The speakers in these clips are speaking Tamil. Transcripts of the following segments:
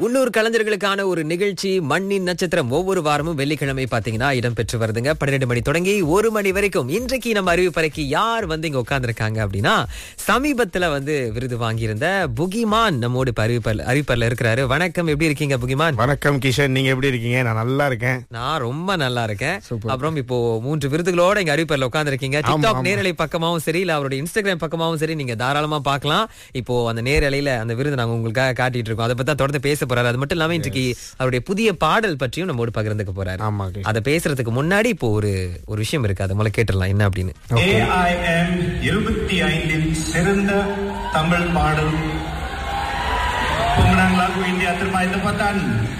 உள்ளூர் கலைஞர்களுக்கான ஒரு நிகழ்ச்சி மண்ணின் நட்சத்திரம் ஒவ்வொரு வாரமும் வெள்ளிக்கிழமை பாத்தீங்கன்னா இடம்பெற்று வருதுங்க பன்னிரெண்டு மணி தொடங்கி ஒரு மணி வரைக்கும் இன்றைக்கு நம்ம அறிவிப்பறைக்கு யார் வந்து இங்க உட்கார்ந்துருக்காங்க அப்படின்னா சமீபத்துல வந்து விருது வாங்கியிருந்த புகிமான் நம்மோடு இப்ப அறிவிப்பர் அறிவிப்பர்ல இருக்கிறாரு வணக்கம் எப்படி இருக்கீங்க புகிமான் வணக்கம் கிஷன் நீங்க எப்படி இருக்கீங்க நான் நல்லா இருக்கேன் நான் ரொம்ப நல்லா இருக்கேன் அப்புறம் இப்போ மூன்று விருதுகளோட இங்க அறிவிப்பர்ல உட்கார்ந்துருக்கீங்க டிக்டாக் நேரலை பக்கமாவும் சரி இல்ல அவருடைய இன்ஸ்டாகிராம் பக்கமாவும் சரி நீங்க தாராளமா பார்க்கலாம் இப்போ அந்த நேரலையில அந்த விருது நாங்க உங்களுக்காக காட்டிட்டு இருக்கோம் அதை பத்தி தான் தொடர்ந்து பேச போறாரு அது மட்டும் இல்லாம இன்றைக்கு அவருடைய புதிய பாடல் பற்றியும் நம்மோடு பகிர்ந்துக்க போறாரு ஆமா கிஷன் அதை பேசுறதுக்கு முன்னாடி இப்போ ஒரு ஒரு விஷயம் இருக்கு அதை முதல்ல கேட்டுடலாம் என்ன அப்படின்னு ஏஐஎம் இருபத்தி ஐந்தில் சிறந்த தமிழ் பாடல் pemenang lagu India terbaik tempatan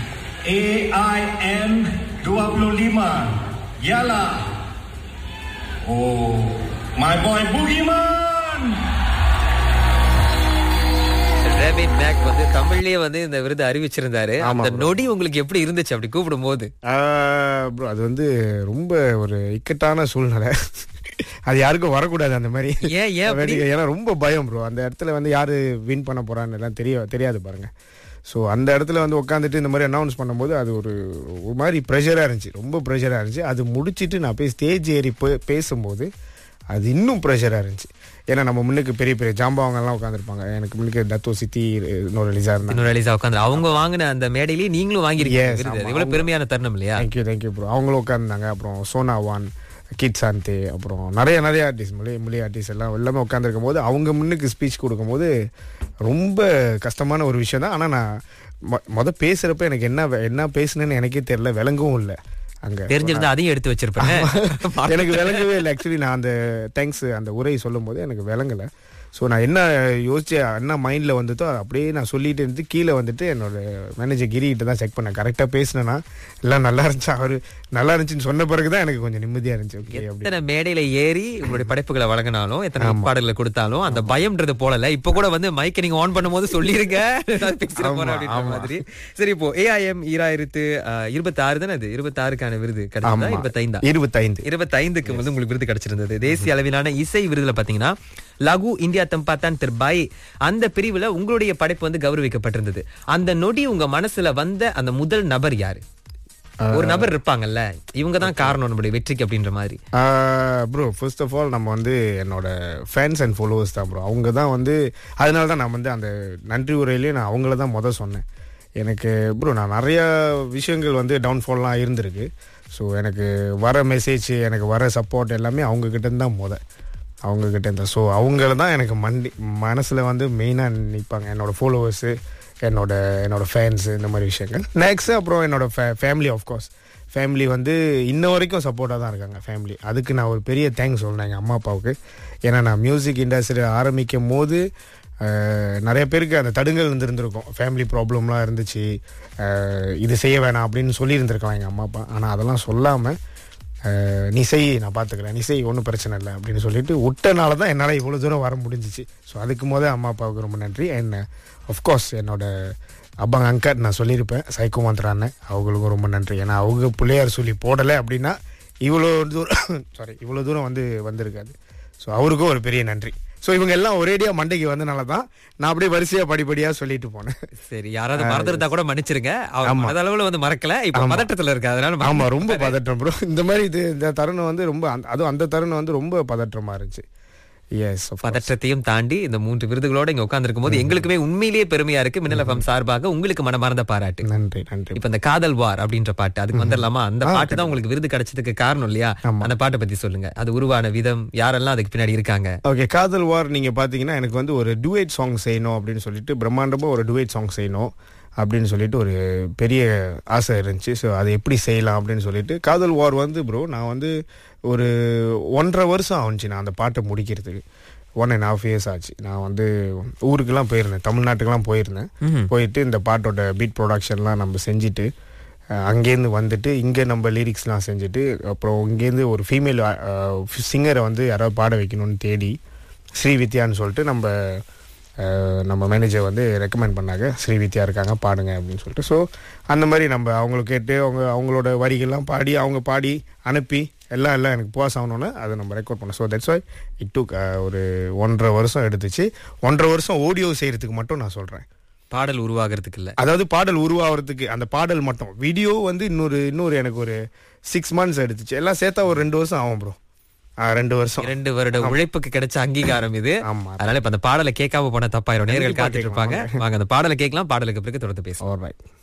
AIM 25 ialah oh my boy Bugiman rapid மேக் வந்து தமிழ்லயே வந்து இந்த விருது அறிவிச்சிருந்தாரு அந்த நொடி உங்களுக்கு எப்படி இருந்துச்சு அப்படி கூப்பிடும் போது ப்ரோ அது வந்து ரொம்ப ஒரு இக்கட்டான சூழ்நிலை அது யாருக்கும் வரக்கூடாது அந்த மாதிரி ஏன் ஏன் அப்படி? வேடிக்கை. ஏன்னா ரொம்ப பயம் ப்ரோ அந்த இடத்துல வந்து யாரு வின் பண்ண போறான்னு எல்லாம் தெரிய தெரியாது பாருங்க ஸோ அந்த இடத்துல வந்து உட்காந்துட்டு இந்த மாதிரி அனௌன்ஸ் பண்ணும்போது அது ஒரு ஒரு மாதிரி ப்ரெஷராக இருந்துச்சு ரொம்ப ப்ரெஷராக இருந்துச்சு அது முடிச்சிட்டு நான் போய் ஸ்டேஜ் ஏறி பே- பேசும்போது அது இன்னும் ப்ரெஷராக இருந்துச்சு ஏன்னா நம்ம முன்னுக்கு பெரிய பெரிய ஜாம்பவங்கெல்லாம் உட்காந்துருப்பாங்க எனக்கு முன்னுக்கு தத்தோ சித்தி இன்னொரு லிசா இருந்தாங்க இன்னொரு ரிலீஸ் உட்காந்து அவங்க வாங்கின அந்த மேடையிலேயே நீங்களும் வாங்கிருக்கீங்க Yes, விருது ஆமா. அது எவ்வளவு பெருமையான தருணம் இல்லையா தேங்க்யூ தேங்க்யூ ப்ரோ அவங்களும் உட்காந்துருந்தாங்க அப்புறம் சோனா வான் கிட் சாந்தே அப்புறம் நிறைய நிறைய ஆர்டிஸ்ட் மொழி மொழி ஆர்டிஸ்ட் எல்லாம் எல்லாமே உட்காந்துருக்கும் போது அவங்க முன்னுக்கு ஸ்பீச் கொடுக்கும்போது ரொம்ப கஷ்டமான ஒரு விஷயம் தான் ஆனால் நான் மொ- மொத பேசுறப்ப எனக்கு என்ன வே- என்ன பேசுனேன்னு எனக்கே தெரியல விளங்கவும் இல்லை அங்க தெரிஞ்சிருந்தா அதையும் எடுத்து வச்சிருப்பேன் எனக்கு விளங்கவே இல்லை ஆக்சுவலி நான் அந்த தேங்க்ஸ் அந்த உரை சொல்லும் போது எனக்கு விளங்கலை ஸோ நான் என்ன யோசிச்சு என்ன மைண்டில் வந்துட்டோ அதை அப்படியே நான் சொல்லிட்டு இருந்து கீழே வந்துட்டு என்னோட மேனேஜர் கிரிகிட்ட தான் செக் பண்ணேன் கரெக்டாக பேசினேன்னா எல்லாம் நல்லா இருந்துச்சு அவர் நல்லா இருந்துச்சுன்னு சொன்ன பிறகு தான் எனக்கு கொஞ்சம் நிம்மதியாக இருந்துச்சு ஓகே அப்படி எத்தனை மேடையில ஏறி உங்களுடைய படைப்புகளை வழங்கினாலும் எத்தனை பாடல்களை கொடுத்தாலும் அந்த பயம்ன்றது போலல இப்ப கூட வந்து மைக்க நீங்க ஆன் பண்ணும்போது சொல்லிருங்க நான் பேசிட போறேன் அப்படின்ற மாதிரி சரி இப்போ ஏஐஎம் ஈராயிரத்து இருபத்தி ஆறு தானே அது இருபத்தி ஆறுக்கான விருது கிடைச்சதா இருபத்தைந்தா இருபத்தைந்து இருபத்தைந்துக்கு வந்து உங்களுக்கு விருது கிடைச்சிருந்தது தேசிய அளவிலான இசை விருதுல பாத்தீங்கன்னா லகு இந்தியா தம்பாத்தான் திருபாய் அந்த பிரிவுல உங்களுடைய படைப்பு வந்து கௌரவிக்கப்பட்டிருந்தது அந்த நொடி உங்க மனசுல வந்த அந்த முதல் நபர் யாரு ஒரு நபர் இருப்பாங்கல்ல இவங்க தான் காரணம் நம்மளுடைய வெற்றிக்கு அப்படின்ற மாதிரி ப்ரோ ஃபர்ஸ்ட் ஆஃப் ஆல் நம்ம வந்து என்னோட ஃபேன்ஸ் அண்ட் ஃபாலோவர்ஸ் தான் ப்ரோ அவங்க தான் வந்து அதனால தான் நான் வந்து அந்த நன்றி உரையிலேயே நான் அவங்கள தான் மொதல் சொன்னேன் எனக்கு ப்ரோ நான் நிறைய விஷயங்கள் வந்து டவுன்ஃபால்லாம் இருந்திருக்கு ஸோ எனக்கு வர மெசேஜ் எனக்கு வர சப்போர்ட் எல்லாமே அவங்க கிட்டேருந்து தான் முத அவங்க கிட்ட இருந்தா ஸோ அவங்கள தான் எனக்கு மண்டி மனசில் வந்து மெயினாக நிற்பாங்க என்னோட ஃபாலோவர்ஸு என்னோட என்னோட ஃபேன்ஸு இந்த மாதிரி விஷயங்கள் நெக்ஸ்ட் அப்புறம் என்னோட ஃபே ஃபேமிலி ஆஃப்கோர்ஸ் ஃபேமிலி வந்து இன்ன வரைக்கும் சப்போர்ட்டாக தான் இருக்காங்க ஃபேமிலி அதுக்கு நான் ஒரு பெரிய தேங்க்ஸ் சொல்லணும் எங்கள் அம்மா அப்பாவுக்கு ஏன்னா நான் மியூசிக் இண்டஸ்ட்ரி ஆரம்பிக்கும் போது அஹ், நிறைய பேருக்கு அந்த தடுங்கல் இருந்திருந்திருக்கும் ஃபேமிலி ப்ராப்ளம்லாம் இருந்துச்சு அஹ், இது செய்ய வேணாம் அப்படின்னு சொல்லியிருந்திருக்கலாம் எங்கள் அம்மா அப்பா ஆனால் அதெல்லாம் சொல்லாமல் நீ செய் நான் பார்த்துக்கிறேன் நீ செய் ஒன்றும் பிரச்சனை இல்லை அப்படின்னு சொல்லிட்டு விட்டனால தான் என்னால் இவ்வளோ தூரம் வர முடிஞ்சிச்சு ஸோ அதுக்கு போதே அம்மா அப்பாவுக்கு ரொம்ப நன்றி அண்ட் ஆஃப்கோர்ஸ் என்னோட அப்பாங்க அங்கட் நான் சொல்லியிருப்பேன் சைக்கோ மாத்திரான்னு அவங்களுக்கும் ரொம்ப நன்றி ஏன்னா அவங்க பிள்ளையார் சொல்லி போடலை அப்படின்னா இவ்வளோ தூரம் சாரி இவ்வளோ தூரம் வந்து வந்திருக்காது ஸோ அவருக்கும் ஒரு பெரிய நன்றி ஸோ இவங்க எல்லாம் ஒரேடியாக மண்டைக்கு வந்தனால தான் நான் அப்படியே வரிசையாக படிப்படியாக சொல்லிட்டு போனேன் சரி யாராவது மறந்துருந்தா கூட மன்னிச்சிருங்க அவர் மனதளவுல வந்து மறக்கல இப்ப பதட்டத்துல இருக்கு அதனால மறந்து- ஆமா ரொம்ப பதட்டம் ப்ரோ இந்த மாதிரி இது இந்த தருணம் வந்து ரொம்ப அந்த- அதுவும் அந்த தருணம் வந்து ரொம்ப பதற்றமா இருந்துச்சு எஸ் பதற்றத்தையும் தாண்டி இந்த மூன்று விருதுகளோட இங்க உட்கார்ந்து போது எங்களுக்குமே உண்மையிலேயே பெருமையா இருக்கு மின்னல் எஃப்எம் சார்பாக உங்களுக்கு மனமார்ந்த பாராட்டு நன்றி நன்றி இப்ப இந்த காதல் வார் அப்படின்ற பாட்டு அதுக்கு வந்துடலாமா அந்த பாட்டு தான் உங்களுக்கு விருது கிடைச்சதுக்கு காரணம் இல்லையா அந்த பாட்டை பத்தி சொல்லுங்க அது உருவான விதம் யாரெல்லாம் அதுக்கு பின்னாடி இருக்காங்க ஓகே காதல் வார் நீங்க பாத்தீங்கன்னா எனக்கு வந்து ஒரு டுவேட் சாங் செய்யணும் அப்படின்னு சொல்லிட்டு பிரம்மாண்டமா ஒரு டுவேட் சாங் செய்யணும் அப்படின்னு சொல்லிட்டு ஒரு பெரிய ஆசை இருந்துச்சு ஸோ அதை எப்படி செய்யலாம் அப்படின்னு சொல்லிட்டு காதல் வார் வந்து ப்ரோ நான் வந்து ஒரு ஒன்றரை வருஷம் ஆச்சு நான் அந்த பாட்டை முடிக்கிறதுக்கு ஒன் அண்ட் ஹாஃப் இயர்ஸ் ஆச்சு நான் வந்து ஊருக்கெல்லாம் போயிருந்தேன் தமிழ்நாட்டுக்கெல்லாம் போயிருந்தேன் போயிட்டு இந்த பாட்டோட பீட் ப்ரொடக்ஷன்லாம் நம்ம செஞ்சுட்டு அஹ், அங்கேருந்து வந்துட்டு இங்கே நம்ம லிரிக்ஸ்லாம் செஞ்சுட்டு அப்புறம் இங்கேருந்து ஒரு ஃபீமேல் சிங்கரை வந்து யாராவது பாட வைக்கணும்னு தேடி ஸ்ரீ வித்யான்னு சொல்லிட்டு நம்ம அஹ், நம்ம மேனேஜர் வந்து ரெக்கமெண்ட் பண்ணாங்க ஸ்ரீ வித்யா இருக்காங்க பாடுங்க அப்படின்னு சொல்லிட்டு ஸோ அந்த மாதிரி நம்ம அவங்களுக்கு கேட்டு அவங்க அவங்களோட வரிகள்லாம் பாடி அவங்க பாடி அனுப்பி எல்லாம் எல்லாம் எனக்கு பாஸ் ஆகணும்னு அதை நம்ம ரெக்கார்ட் பண்ணோம் so that's why it took ஒரு ஒன்றரை வருஷம் எடுத்துச்சு ஒன்றரை வருஷம் ஆடியோ செய்கிறதுக்கு மட்டும் நான் சொல்கிறேன் பாடல் உருவாகிறதுக்கு இல்ல அதாவது பாடல் உருவாகிறதுக்கு அந்த பாடல் மட்டும் வீடியோ வந்து இன்னொரு இன்னொரு எனக்கு ஒரு சிக்ஸ் மந்த்ஸ் எடுத்துச்சு எல்லாம் சேர்த்தா ஒரு ரெண்டு வருஷம் ஆகும் ப்ரோ ரெண்டு வருஷம் இரண்டு வருட உழைப்புக்கு கிடைச்ச அங்கீகாரம் இது ஆமா. அதனால இப்ப அந்த பாடலை கேட்காம போன தப்பாயிரும் நேர்கள் கண்டிப்பா காத்துட்டு இருப்பாங்க வாங்க அந்த பாடலை கேட்கலாம் பாடலுக்கு பிறகு தொடர்ந்து பேசுவோம் ஆல்ரைட்